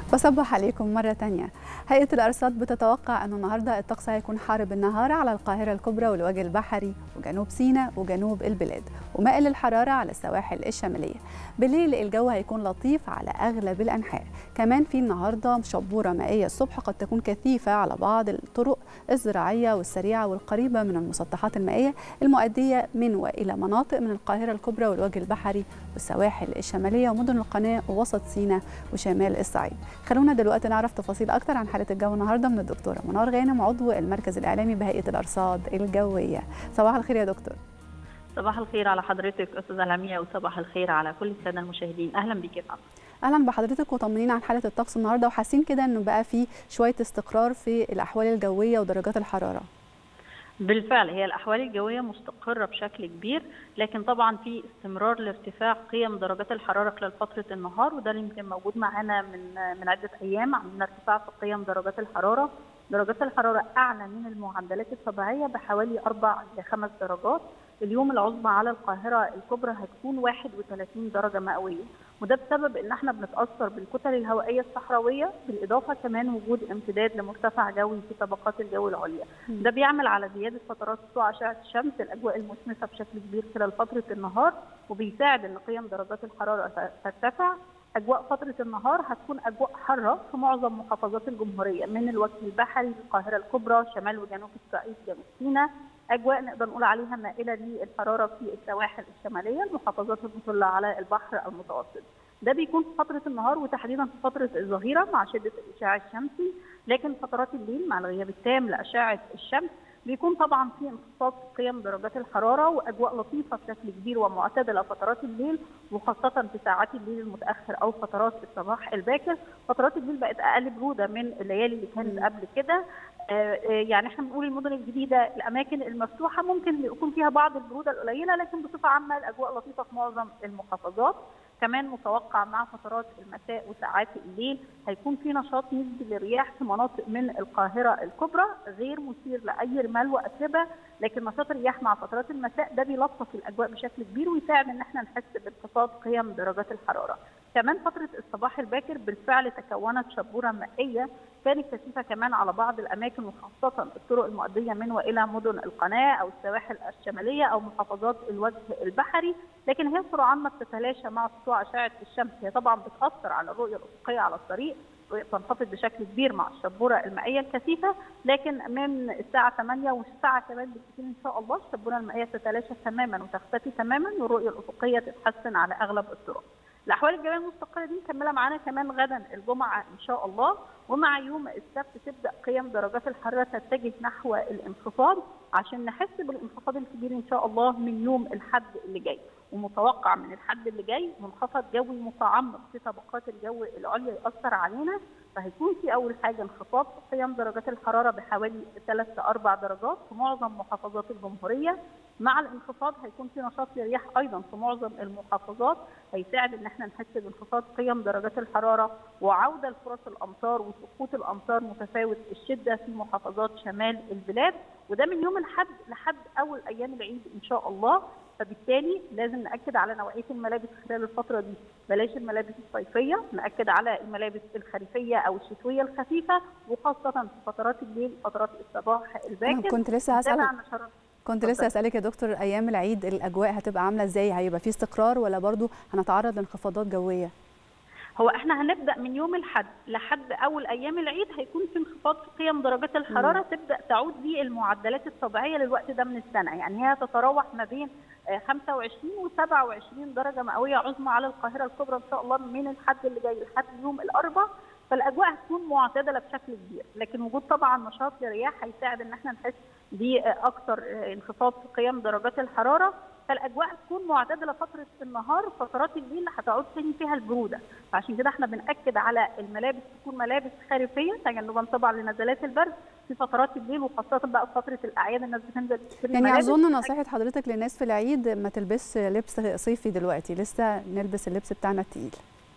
بصبح عليكم مرة تانية هيئة الأرصاد بتتوقع أن النهاردة الطقس هيكون حار بالنهار على القاهرة الكبرى والوجه البحري وجنوب سيناء وجنوب البلاد ومائل الحرارة على السواحل الشمالية بالليل الجو هيكون لطيف على أغلب الأنحاء كمان في النهاردة شبورة مائية الصبح قد تكون كثيفة على بعض الطرق الزراعية والسريعة والقريبة من المسطحات المائية المؤدية من وإلى مناطق من القاهرة الكبرى والوجه البحري والسواحل الشمالية ومدن القناة ووسط سيناء وشمال الصعيد خلونا دلوقتي نعرف تفاصيل أكتر عن حالة الجو النهاردة من الدكتورة منار غانم عضو المركز الإعلامي بهيئة الأرصاد الجوية صباح الخير يا دكتور صباح الخير على حضرتك استاذه لميا وصباح الخير على كل الساده المشاهدين اهلا بك يا فندم اهلا بحضرتك وطمنينا عن حاله الطقس النهارده وحاسين كده انه بقى في شويه استقرار في الاحوال الجويه ودرجات الحراره بالفعل هي الاحوال الجويه مستقره بشكل كبير لكن طبعا في استمرار لارتفاع قيم درجات الحراره خلال فتره النهار وده اللي يمكن موجود معانا من من عده ايام عندنا ارتفاع في قيم درجات الحراره درجات الحراره اعلى من المعدلات الطبيعيه بحوالي اربع لخمس درجات اليوم العظمى على القاهره الكبرى هتكون 31 درجه مئويه وده بسبب ان احنا بنتاثر بالكتل الهوائيه الصحراويه بالاضافه كمان وجود امتداد لمرتفع جوي في طبقات الجو العليا ده بيعمل على زياده فترات سطوع اشعه الشمس الاجواء المشمسه بشكل كبير خلال فتره النهار وبيساعد ان قيم درجات الحراره ترتفع اجواء فتره النهار هتكون اجواء حاره في معظم محافظات الجمهوريه من الوجه البحري القاهره الكبرى شمال وجنوب الصعيد جنوب سيناء اجواء نقدر نقول عليها مائله للحراره في السواحل الشماليه المحافظات المطله على البحر المتوسط ده بيكون في فتره النهار وتحديدا في فتره الظهيره مع شده الاشعاع الشمسي لكن فترات الليل مع الغياب التام لاشعه الشمس بيكون طبعا في انخفاض في قيم درجات الحراره واجواء لطيفه بشكل كبير ومعتدله فترات الليل وخاصه في ساعات الليل المتاخر او فترات الصباح الباكر فترات الليل بقت اقل بروده من الليالي اللي كانت قبل كده يعني احنا بنقول المدن الجديده الاماكن المفتوحه ممكن يكون فيها بعض البروده القليله لكن بصفه عامه الاجواء لطيفه في معظم المحافظات كمان متوقع مع فترات المساء وساعات الليل هيكون في نشاط نسبي للرياح في مناطق من القاهره الكبرى غير مثير لاي رمال واتربه لكن نشاط الرياح مع فترات المساء ده بيلطف الاجواء بشكل كبير ويساعد ان احنا نحس بانخفاض قيم درجات الحراره. كمان فتره الصباح الباكر بالفعل تكونت شبوره مائيه كانت كثيفه كمان على بعض الاماكن وخاصه الطرق المؤديه من والى مدن القناه او السواحل الشماليه او محافظات الوجه البحري لكن هي سرعان ما بتتلاشى مع سطوع اشعه الشمس هي طبعا بتاثر على الرؤيه الافقيه على الطريق تنخفض بشكل كبير مع الشبوره المائيه الكثيفه لكن من الساعه 8 والساعه كمان بالكثير ان شاء الله الشبوره المائيه تتلاشى تماما وتختفي تماما والرؤيه الافقيه تتحسن على اغلب الطرق. الاحوال الجويه المستقره دي مكمله معانا كمان غدا الجمعه ان شاء الله ومع يوم السبت تبدا قيم درجات الحراره تتجه نحو الانخفاض عشان نحس بالانخفاض الكبير ان شاء الله من يوم الاحد اللي جاي ومتوقع من الحد اللي جاي منخفض جوي متعمق في طبقات الجو العليا ياثر علينا فهيكون في اول حاجه انخفاض في قيم درجات الحراره بحوالي 3 ل 4 درجات في معظم محافظات الجمهوريه مع الانخفاض هيكون في نشاط للرياح ايضا في معظم المحافظات هيساعد ان احنا نحس بانخفاض قيم درجات الحراره وعوده لفرص الامطار وسقوط الامطار متفاوت الشده في محافظات شمال البلاد وده من يوم الاحد لحد اول ايام العيد ان شاء الله فبالتالي لازم ناكد على نوعيه الملابس خلال الفتره دي بلاش الملابس الصيفيه ناكد على الملابس الخريفيه او الشتويه الخفيفه وخاصه في فترات الليل فترات الصباح الباكر كنت لسه هسألك كنت لسه اسالك يا دكتور ايام العيد الاجواء هتبقى عامله ازاي هيبقى في استقرار ولا برضو هنتعرض لانخفاضات جويه هو احنا هنبدا من يوم الاحد لحد اول ايام العيد هيكون في انخفاض في قيم درجات الحراره م. تبدا تعود للمعدلات الطبيعيه للوقت ده من السنه يعني هي تتراوح ما بين 25 و27 درجه مئويه عظمى على القاهره الكبرى ان شاء الله من الحد اللي جاي لحد يوم الاربعاء فالاجواء هتكون معتدله بشكل كبير لكن وجود طبعا نشاط للرياح هيساعد ان احنا نحس باكثر انخفاض في قيم درجات الحراره فالاجواء هتكون معتدله فتره النهار فترات الليل هتعود تاني فيها البروده فعشان كده احنا بناكد على الملابس تكون ملابس خريفيه تجنبا طبعا لنزلات البرد في فترات الليل وخاصه بقى في فتره الاعياد الناس بتنزل تشتري يعني اظن نصيحه حضرتك للناس في العيد ما تلبس لبس صيفي دلوقتي لسه نلبس اللبس بتاعنا التقيل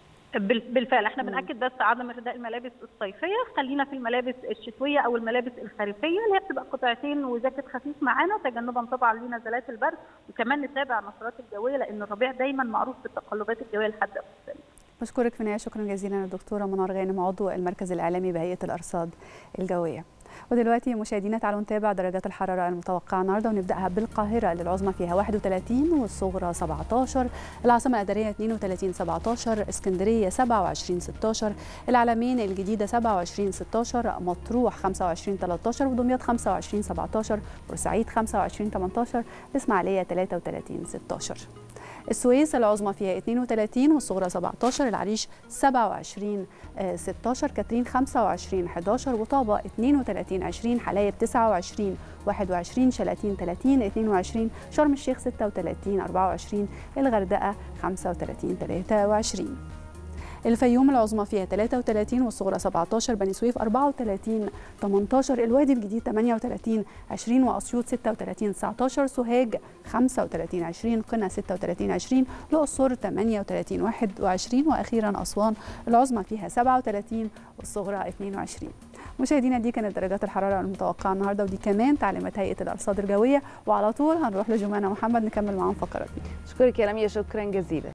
بالفعل احنا بناكد بس عدم ارتداء الملابس الصيفيه خلينا في الملابس الشتويه او الملابس الخريفيه اللي هي بتبقى قطعتين وجاكيت خفيف معانا تجنبا طبعا لنزلات البرد وكمان نتابع النشرات الجويه لان الربيع دايما معروف بالتقلبات الجويه الحاده في السنه بشكرك في النهايه شكرا جزيلا للدكتوره منار غانم عضو المركز الاعلامي بهيئه الارصاد الجويه ودلوقتي مشاهدينا تعالوا نتابع درجات الحراره المتوقعه النهارده ونبداها بالقاهره للعظمى فيها 31 والصغرى 17 العاصمه الاداريه 32 17 اسكندريه 27 16 العلمين الجديده 27 16 مطروح 25 13 ودمياط 25 17 بورسعيد 25 18 الاسماعيليه 33 16 السويس العظمى فيها 32 والصغرى 17 العريش 27 16 كاترين 25 11 وطابة 32 20 حلايب 29 21 شلاتين 30 22 شرم الشيخ 36 24 الغردقة 35 23 الفيوم العظمى فيها 33 والصغرى 17 بني سويف 34 18 الوادي الجديد 38 20 واسيوط 36 19 سوهاج 35 20 قنا 36 20 الاقصر 38 21 واخيرا اسوان العظمى فيها 37 والصغرى 22 مشاهدينا دي كانت درجات الحراره المتوقعه النهارده ودي كمان تعليمات هيئه الارصاد الجويه وعلى طول هنروح لجمانه محمد نكمل معاهم فقراتنا اشكرك يا لميا شكرا جزيلا